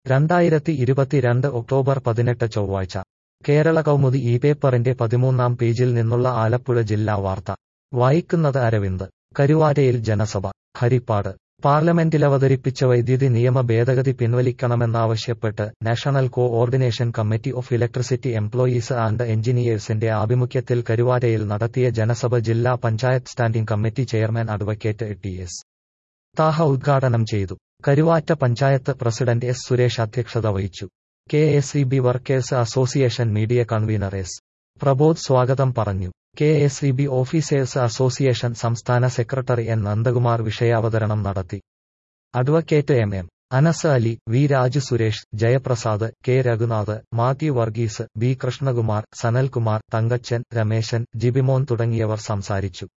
രണ്ടായിരത്തി ഇരുപത്തിരണ്ട് ഒക്ടോബർ പതിനെട്ട് ചൊവ്വാഴ്ച കേരള കൗമുദി ഈ പേപ്പറിന്റെ പതിമൂന്നാം പേജിൽ നിന്നുള്ള ആലപ്പുഴ ജില്ലാ വാർത്ത വായിക്കുന്നത് അരവിന്ദ് കരുവാരയിൽ ജനസഭ ഹരിപ്പാട് പാർലമെന്റിലവതരിപ്പിച്ച വൈദ്യുതി നിയമ ഭേദഗതി പിൻവലിക്കണമെന്നാവശ്യപ്പെട്ട് National coordination committee of electricity employees and എഞ്ചിനീയേഴ്സിന്റെ ആഭിമുഖ്യത്തിൽ കരുവാരയിൽ നടത്തിയ ജനസഭ ജില്ലാ panchayat standing committee chairman advocate T S Thaha ഉദ്ഘാടനം ചെയ്തു കരുവാറ്റ പഞ്ചായത്ത് പ്രസിഡന്റ് എസ് സുരേഷ് അധ്യക്ഷത വഹിച്ചു K S E B workers association media convener S Prabodh സ്വാഗതം പറഞ്ഞു K S E B officers association സംസ്ഥാന സെക്രട്ടറി എൻ നന്ദകുമാർ വിഷയാവതരണം നടത്തി advocate M M Anas Ali V Raju Suresh Jayaprasad K Raghunath Mathew Varghese B Krishnakumar Sanalkumar Thankachan Rameshan Jibimon തുടങ്ങിയവർ സംസാരിച്ചു